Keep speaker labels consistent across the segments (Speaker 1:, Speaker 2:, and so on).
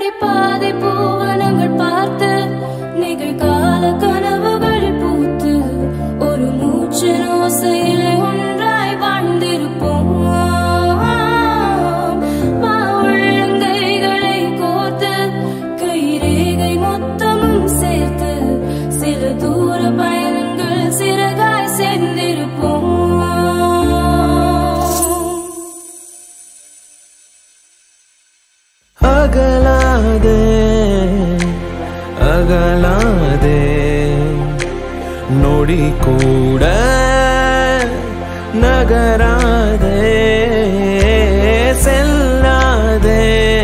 Speaker 1: நடைபாதை பூவனங்கள் பார்த்து நிகழ்கால கனவுகளில் பூத்து ஒரு மூச்சின் ஓசையிலே ஒன்றாய் வாழ்ந்திருப்போம் வா உள்ளங்கைகளை கோர்த்து கைரேகை மொத்தமும் சேர்த்து சில தூர பயணங்கள் சிறகாய் சேர்ந்திருப்போம்
Speaker 2: அகலாதே அகலாதே நொடி கூட நகராதே செல்லாதே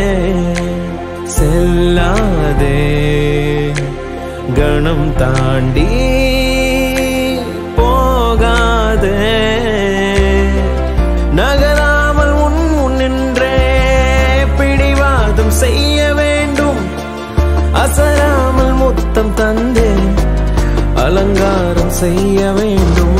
Speaker 2: செல்லாதே கணம் தாண்டி போகாதே நகராமல் உன் முன் நின்றே பிடிவாதம் செய்ய வேண்டும் அசராமல் முத்தம் தந்தே அலங்காரம் செய்ய வேண்டும்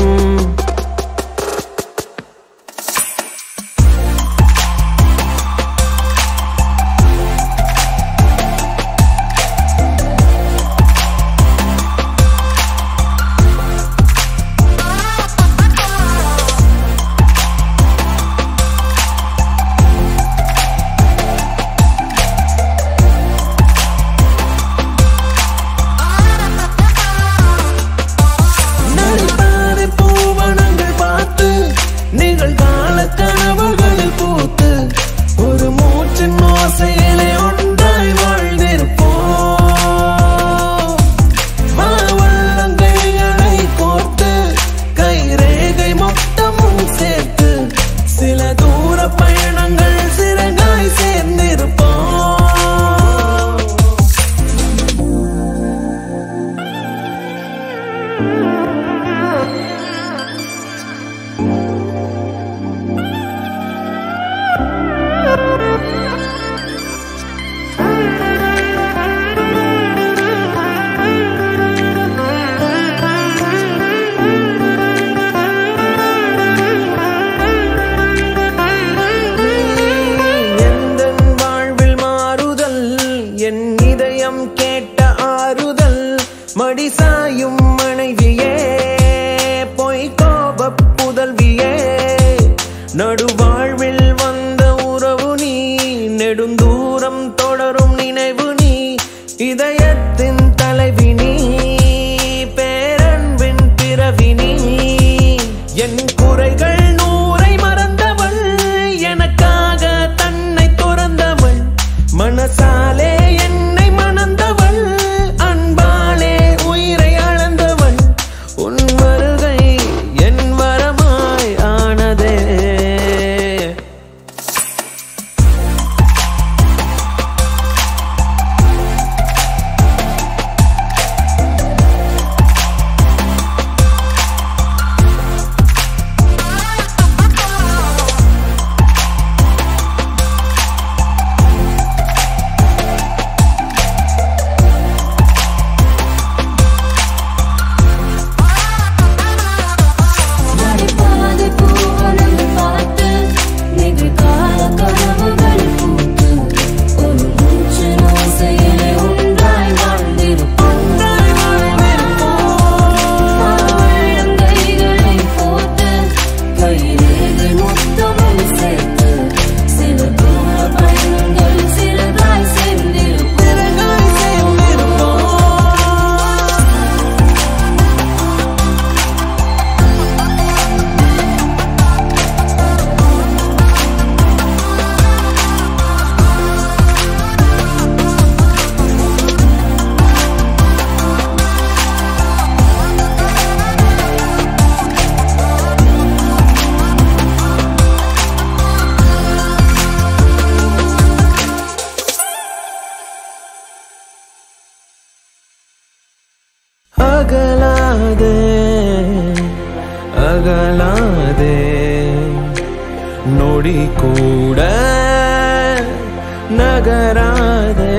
Speaker 2: நடைபாதை பூவனங்கள் பார்த்து நிகழ்கால கனவுகளில் பூத்து ஒரு மூச்சின் ஓசையிலே ஒன்றாய் வாழ்ந்திருப்போம் மாவள்ளங்கைகளை கோர்த்து கைரேகை மொத்தமும் சேர்த்து சில தூர பயணங்கள் சிறகாய் சேர்ந்திருப்போம் எந்தன் வாழ்வில் மாறுதல் என் இதயம் கேட்ட ஆறுதல் மடிசாயும் மனைவியே பொய் கோப புதல்வியே நடுவாழ்வில் வந்த உறவு நீ நெடுந்தூரம் தொடரும் நினைவு நீ இதயத்தின் தலைவி நீ பேரன்பின் பிறவி நீ என் குறைகள் நூறை மறந்தவள் எனக்காக தன்னை துறந்தவள் மனசாலே என்னை மணந்தவள் அன்பாலே உயிரை அளந்தவள் உன் வருகை என் வரமாய் ஆனதே
Speaker 1: நடைபாதை பூவனங்கள் பார்த்து நிகழ்கால கனவுகளில் பூத்து ஒரு மூச்சின் ஓசையிலே ஒன்றாய் வாழ்ந்திருப்போம் உள்ளங்கைகளை கோர்த்து கைரேகை மொத்தமும் சேர்த்து சில தூர பயணங்கள் சிறகாய் சேர்ந்திருப்போம்
Speaker 2: அகலாதே அகலாதே நொடி கூட நகராதே